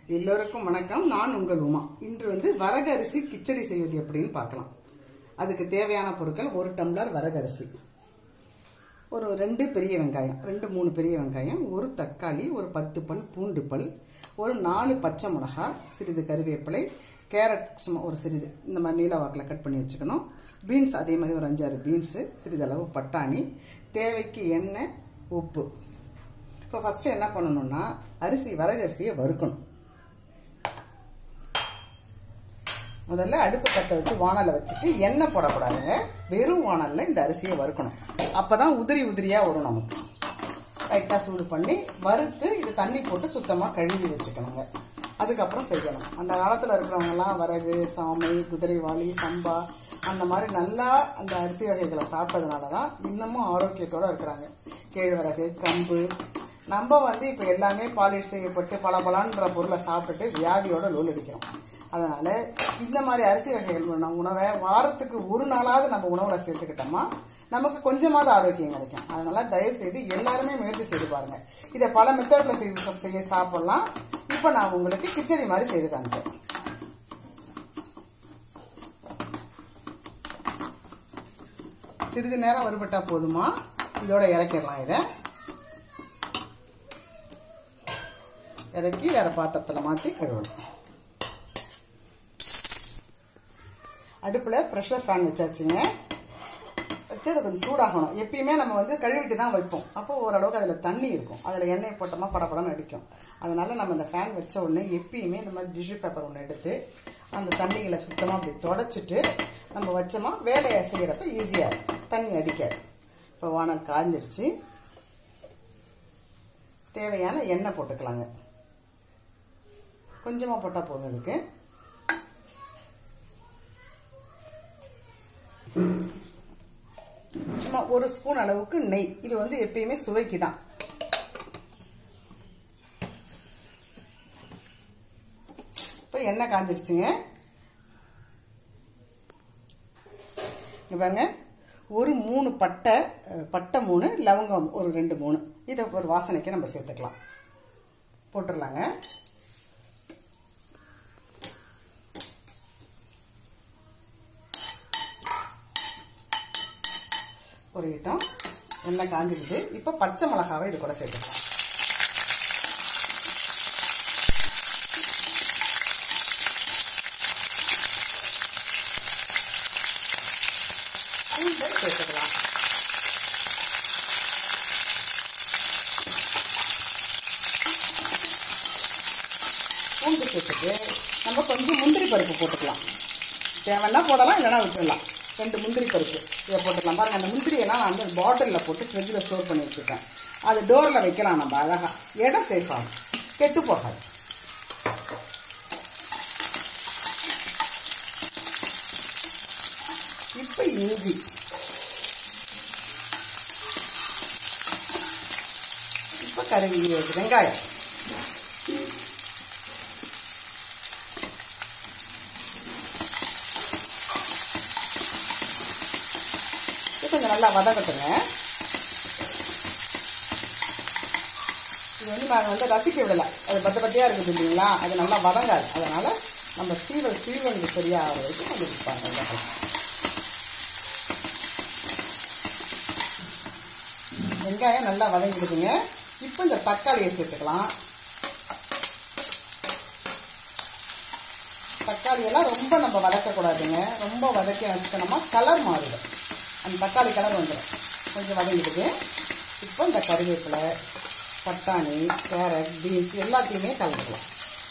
எல்லோருக்கும் வணக்கம் நான் உங்கள் உமா இன்று வந்து வரகரிசி கிச்சடி செய்வது எப்படின்னு பார்க்கலாம் அதுக்கு தேவையான பொருட்கள் ஒரு டம்ளர் வரகரிசி ஒரு ரெண்டு பெரிய வெங்காயம் ரெண்டு மூணு பெரிய வெங்காயம் ஒரு தக்காளி ஒரு பத்து பல் பூண்டு பல் ஒரு நாலு பச்சை மிளகாய் சிறிது கருவேப்பிலை கேரட் சும்மா ஒரு சிறிது இந்த மாதிரி நீல வாக்கில் கட் பண்ணி வச்சுக்கணும் பீன்ஸ் அதே மாதிரி ஒரு அஞ்சாறு பீன்ஸு சிறிதளவு பட்டாணி தேவைக்கு எண்ணெய் உப்பு இப்போ ஃபஸ்ட்டு என்ன பண்ணணும்னா அரிசி வரகரிசியை வறுக்கணும் முதல்ல அடுப்பு கட்டை வச்சு வானலை வச்சுட்டு எண்ணெய் போடக்கூடாதுங்க வெறும் வானலில் இந்த அரிசியை வறுக்கணும் அப்போ தான் உதிரி உதிரியாக வரும் நமக்கு லைட்டாக சூடு பண்ணி வறுத்து இது தண்ணி போட்டு சுத்தமாக கழுவி வச்சுக்கணுங்க அதுக்கப்புறம் செய்யணும் அந்த காலத்தில் இருக்கிறவங்கலாம் வரகு சாமை குதிரைவாளி சம்பா அந்த மாதிரி நல்லா அந்த அரிசி வகைகளை சாப்பிட்டதுனால தான் இன்னமும் ஆரோக்கியத்தோடு இருக்கிறாங்க கேழ்வரகு கம்பு நம்ம வந்து இப்போ எல்லாமே பாலிஷ் செய்யப்பட்டு பளபளன்ற பொருளை சாப்பிட்டுட்டு வியாதியோட லோல் அடிக்கிறோம் அதனால இந்த மாதிரி அரிசி வகைகள் நம்ம உணவை வாரத்துக்கு ஒரு நாளாவது நம்ம உணவுல சேர்த்துக்கிட்டோமா நமக்கு கொஞ்சமாவது ஆரோக்கியம் கிடைக்கும் அதனால தயவு செய்து எல்லாருமே முயற்சி செய்து பாருங்க இதை பல மெத்தட்ல செய்து செய்ய சாப்பிடலாம் இப்போ நான் உங்களுக்கு கிச்சடி மாதிரி செய்து காமிக்கிறேன் சிறிது நேரம் வறுபட்டா போதுமா இதோட இறக்கிடலாம் இதை இறக்கி வேற பாத்திரத்தில் மாற்றி கழுவணும் அடுப்பில் ப்ரெஷர் ஃபேன் வச்சாச்சுங்க வச்சு அதை கொஞ்சம் சூடாகணும் எப்பயுமே நம்ம வந்து கழுவிட்டு தான் வைப்போம் அப்போ ஓரளவுக்கு அதில் தண்ணி இருக்கும் அதில் எண்ணெய் போட்டோமா படப்படன்னு அடிக்கும் அதனால நம்ம அந்த ஃபேன் வச்ச உடனே எப்பயுமே இந்த மாதிரி டிஷ்யூ பேப்பர் ஒன்று எடுத்து அந்த தண்ணிகளை சுத்தமாக அப்படி தொடச்சிட்டு நம்ம வச்சோமா வேலையை செய்கிறப்ப ஈஸியாக இருக்கும் தண்ணி அடிக்காது இப்போ வானல் காய்ஞ்சிடுச்சு தேவையான எண்ணெய் போட்டுக்கலாங்க கொஞ்சமாக போட்டால் போதும் இதுக்கு சும்மா ஒரு ஸ்பூன் அளவுக்கு நெய் இது வந்து எப்பயுமே சுவைக்கு தான் இப்போ எண்ணெய் காஞ்சிடுச்சுங்க இங்க பாருங்க ஒரு மூணு பட்டை பட்டை மூணு லவங்கம் ஒரு ரெண்டு மூணு இதை ஒரு வாசனைக்கு நம்ம சேர்த்துக்கலாம் போட்டுடலாங்க பொரியட்டும் எண்ணெய் காஞ்சிடுது இப்போ பச்சை மிளகாவை இது கூட சேர்த்துக்கலாம் பூண்டை சேர்த்துக்கலாம் பூண்டு சேர்த்துட்டு நம்ம கொஞ்சம் முந்திரி பருப்பு போட்டுக்கலாம் தேவைன்னா போடலாம் இல்லைன்னா விட்டுடலாம் ரெண்டு முந்திரி பருப்பு இதை போட்டுக்கலாம் பாருங்கள் அந்த முந்திரியெல்லாம் நான் வந்து பாட்டிலில் போட்டு ஃப்ரிட்ஜில் ஸ்டோர் பண்ணி வச்சுருக்கேன் அது டோரில் வைக்கலாம் நம்ம அழகாக இடம் சேஃப் ஆகும் கெட்டு போகாது இப்போ இஞ்சி இப்போ கருவி வெங்காயம் கொஞ்சம் நல்லா வதக்கட்டுங்க இது வந்து நாங்கள் வந்து ரசிக்க விடலை அது பத்த பத்தியாக இருக்குது இல்லைங்களா அது நல்லா வதங்காது அதனால் நம்ம சீவல் சீவனுக்கு சரியாக ஆகிற வரைக்கும் கொஞ்சம் விற்பாங்க வெங்காயம் நல்லா வதங்கிடுதுங்க இப்போ இந்த தக்காளியை சேர்த்துக்கலாம் தக்காளியெல்லாம் ரொம்ப நம்ம வதக்கக்கூடாதுங்க ரொம்ப வதக்கி வச்சுக்கணுமா கலர் மாறிடும் அந்த தக்காளி கலர் வந்துடும் கொஞ்சம் வதங்கிடுது இப்போ இந்த கருவேப்பிலை பட்டாணி கேரட் பீன்ஸ் எல்லாத்தையுமே கலந்துக்கலாம்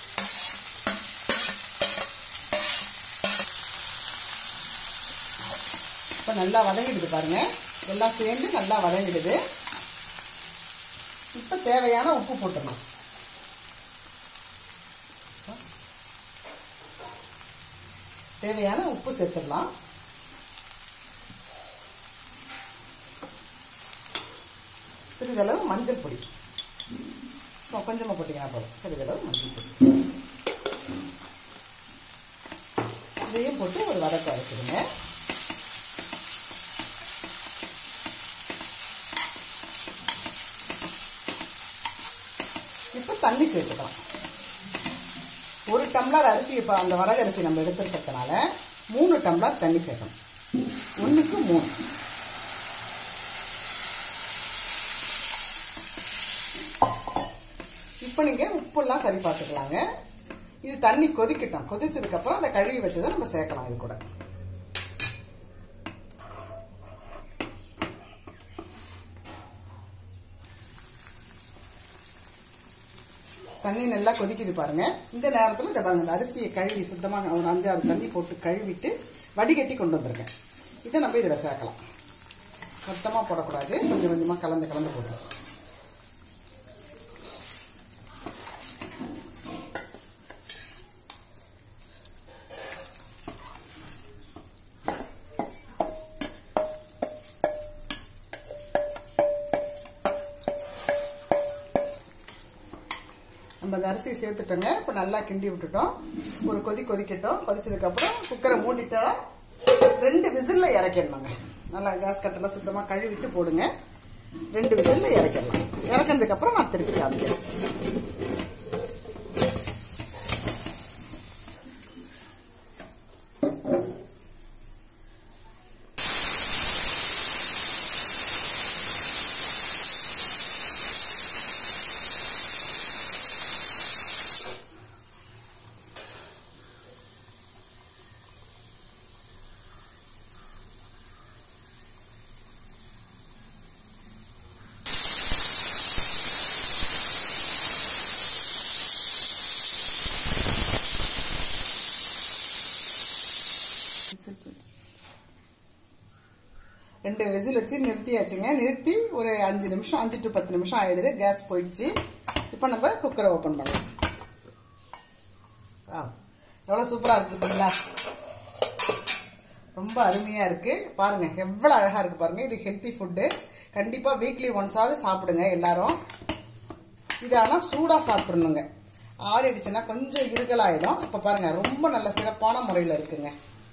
இப்போ நல்லா வதங்கிடுது பாருங்க எல்லாம் சேர்ந்து நல்லா வதங்கிடுது இப்போ தேவையான உப்பு போட்டுடலாம் தேவையான உப்பு சேர்த்துடலாம் சிறிதளவு மஞ்சள் பொடி கொஞ்சமாக போட்டிங்கன்னா போதும் சிறிதளவு மஞ்சள் பொடி இதையும் போட்டு ஒரு வதக்க வச்சுடுங்க இப்போ தண்ணி சேர்த்துக்கலாம் ஒரு டம்ளர் அரிசி இப்போ அந்த வரகரிசி நம்ம எடுத்துருக்கிறதுனால மூணு டம்ளர் தண்ணி சேர்க்கணும் ஒன்றுக்கு மூணு இப்போ நீங்கள் உப்புலாம் சரி பார்த்துக்கலாங்க இது தண்ணி கொதிக்கட்டும் கொதிச்சதுக்கப்புறம் அந்த கழுவி வச்சதை நம்ம சேர்க்கலாம் இது கூட தண்ணி நல்லா கொதிக்குது பாருங்க இந்த நேரத்தில் இந்த பாருங்க இந்த அரிசியை கழுவி சுத்தமாக ஒரு அஞ்சாறு தண்ணி போட்டு கழுவிட்டு வடிகட்டி கொண்டு வந்திருக்கேன் இதை நம்ம இதில் சேர்க்கலாம் மொத்தமாக போடக்கூடாது கொஞ்சம் கொஞ்சமாக கலந்து கலந்து போடலாம் நம்ம அந்த அரிசியை சேர்த்துட்டோங்க இப்போ நல்லா கிண்டி விட்டுட்டோம் ஒரு கொதி கொதிக்கட்டும் கொதிச்சதுக்கப்புறம் குக்கரை மூடிட்டா ரெண்டு விசிலில் இறக்கிடணுங்க நல்லா கேஸ் கட்டெல்லாம் சுத்தமாக கழுவிட்டு போடுங்க ரெண்டு விசிலில் இறக்கிடலாம் இறக்கினதுக்கப்புறம் நான் திருப்பி காமிக்கிறேன் ரெண்டு விசில் வச்சு நிறுத்தியாச்சுங்க நிறுத்தி ஒரு அஞ்சு நிமிஷம் அஞ்சு டு பத்து நிமிஷம் ஆயிடுது கேஸ் போயிடுச்சு இப்போ நம்ம குக்கரை ஓப்பன் பண்ணலாம் ஆ எவ்வளோ சூப்பராக இருக்குது பார்த்தீங்களா ரொம்ப அருமையாக இருக்குது பாருங்கள் எவ்வளோ அழகாக இருக்குது பாருங்கள் இது ஹெல்த்தி ஃபுட்டு கண்டிப்பாக வீக்லி ஒன்ஸாவது சாப்பிடுங்க எல்லாரும் இது ஆனால் சூடாக சாப்பிட்றணுங்க ஆறிடுச்சுன்னா கொஞ்சம் இருகலாயிடும் இப்போ பாருங்கள் ரொம்ப நல்ல சிறப்பான முறையில் இருக்குங்க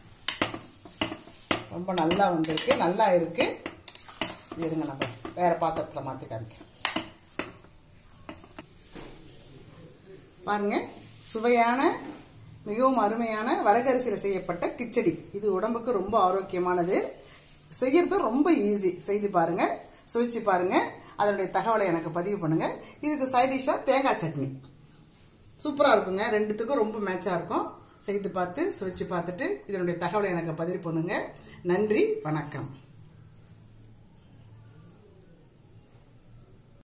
ரொம்ப நல்லா வந்திருக்கு நல்லா இருக்கு இருங்க நம்ம வேற பாத்திரத்தில் மாற்றி காமிக்க பாருங்க சுவையான மிகவும் அருமையான வரகரிசியில் செய்யப்பட்ட கிச்சடி இது உடம்புக்கு ரொம்ப ஆரோக்கியமானது செய்யறது ரொம்ப ஈஸி செய்து பாருங்க சுவைச்சு பாருங்க அதனுடைய தகவலை எனக்கு பதிவு பண்ணுங்க இதுக்கு சைட் டிஷ்ஷாக தேங்காய் சட்னி சூப்பராக இருக்குங்க ரெண்டுத்துக்கும் ரொம்ப மேட்சாக இருக்கும் செய்து பார்த்து சுவைச்சு பார்த்துட்டு இதனுடைய தகவலை எனக்கு பதிவு பண்ணுங்க நன்றி வணக்கம்